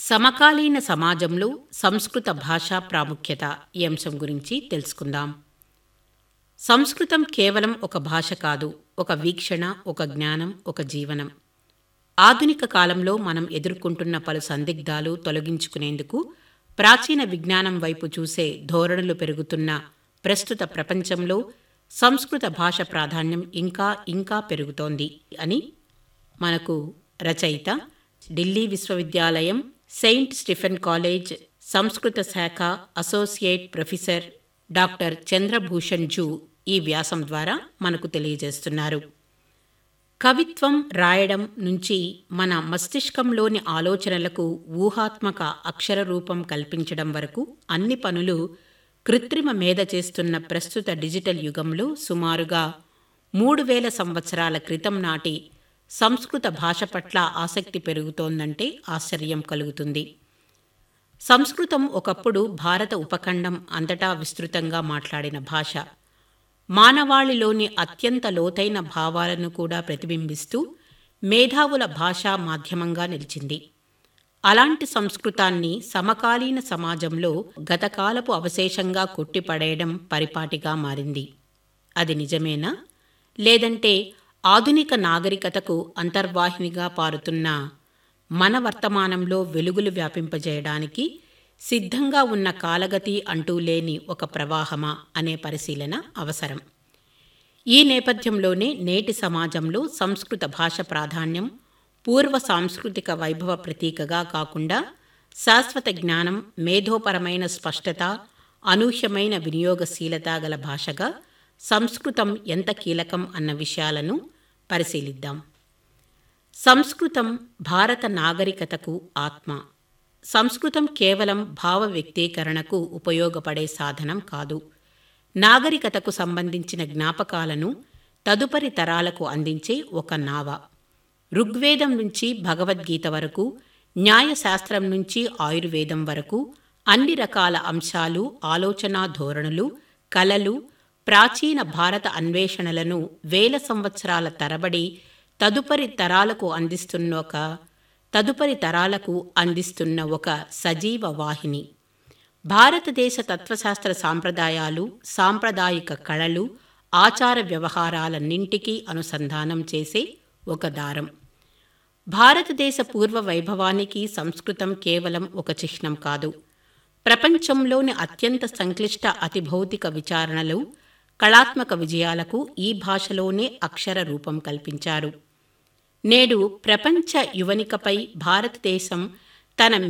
సమకాలీన సమాజంలో సంస్కృత భాషా ప్రాముఖ్యత ఈ అంశం గురించి తెలుసుకుందాం సంస్కృతం కేవలం ఒక భాష కాదు ఒక వీక్షణ ఒక జ్ఞానం ఒక జీవనం ఆధునిక కాలంలో మనం ఎదుర్కొంటున్న పలు సందిగ్ధాలు తొలగించుకునేందుకు ప్రాచీన విజ్ఞానం వైపు చూసే ధోరణులు పెరుగుతున్న ప్రస్తుత ప్రపంచంలో సంస్కృత భాష ప్రాధాన్యం ఇంకా ఇంకా పెరుగుతోంది అని మనకు రచయిత ఢిల్లీ విశ్వవిద్యాలయం సెయింట్ స్టిఫెన్ కాలేజ్ సంస్కృత శాఖ associate professor doctor Chandrabhushan Jha ఈ వ్యాసం ద్వారా మనకు తెలియజేస్తున్నారు కవిత్వం రాయడం నుంచి మన మస్తిష్కంలోని ఆలోచనలకు ఊహాత్మక అక్షర రూపం కల్పించడం వరకు అన్ని పనులు కృత్రిమ మేధ చేస్తున్న ప్రస్తుత డిజిటల్ యుగంలో సుమారుగా మూడు వేల సంవత్సరాల క్రితం నాటి సంస్కృత భాష పట్ల ఆసక్తి పెరుగుతోందంటే ఆశ్చర్యం కలుగుతుంది సంస్కృతం ఒకప్పుడు భారత ఉపఖండం అంతటా విస్తృతంగా మాట్లాడిన భాష మానవాళిలోని అత్యంత లోతైన భావాలను కూడా ప్రతిబింబిస్తూ మేధావుల భాషా మాధ్యమంగా నిలిచింది అలాంటి సంస్కృతాన్ని సమకాలీన సమాజంలో గతకాలపు అవశేషంగా కొట్టిపడేయడం పరిపాటిగా మారింది అది నిజమేనా లేదంటే ఆధునిక నాగరికతకు అంతర్వాహినిగా పారుతున్న మన వర్తమానంలో వెలుగులు వ్యాపింపజేయడానికి సిద్ధంగా ఉన్న కాలగతి అంటూ లేని ఒక ప్రవాహమా అనే పరిశీలన అవసరం ఈ నేపథ్యంలోనే నేటి సమాజంలో సంస్కృత భాష ప్రాధాన్యం పూర్వ సాంస్కృతిక వైభవ ప్రతీకగా కాకుండా శాశ్వత జ్ఞానం మేధోపరమైన స్పష్టత అనూహ్యమైన వినియోగశీలత గల భాషగా సంస్కృతం ఎంత కీలకం అన్న విషయాలను పరిశీలిద్దాం సంస్కృతం భారత నాగరికతకు ఆత్మ సంస్కృతం కేవలం భావ వ్యక్తీకరణకు ఉపయోగపడే సాధనం కాదు నాగరికతకు సంబంధించిన జ్ఞాపకాలను తదుపరి తరాలకు అందించే ఒక నావ ఋగ్వేదం నుంచి భగవద్గీత వరకు న్యాయశాస్త్రం నుంచి ఆయుర్వేదం వరకు అన్ని రకాల అంశాలు ఆలోచనా ధోరణులు కళలు ప్రాచీన భారత అన్వేషణలను వేల సంవత్సరాల తరబడి తదుపరి తరాలకు అందిస్తున్న ఒక తదుపరి తరాలకు అందిస్తున్న ఒక సజీవ వాహిని భారతదేశ తత్వశాస్త్ర సాంప్రదాయాలు సాంప్రదాయిక కళలు ఆచార వ్యవహారాలన్నింటికీ అనుసంధానం చేసే ఒక దారం భారతదేశ పూర్వ వైభవానికి సంస్కృతం కేవలం ఒక చిహ్నం కాదు ప్రపంచంలోని అత్యంత సంక్లిష్ట అతిభౌతిక విచారణలు కళాత్మక విజయాలకు ఈ భాషలోనే అక్షర రూపం కల్పించారు నేడు ప్రపంచ యువనికపై భారతదేశం తన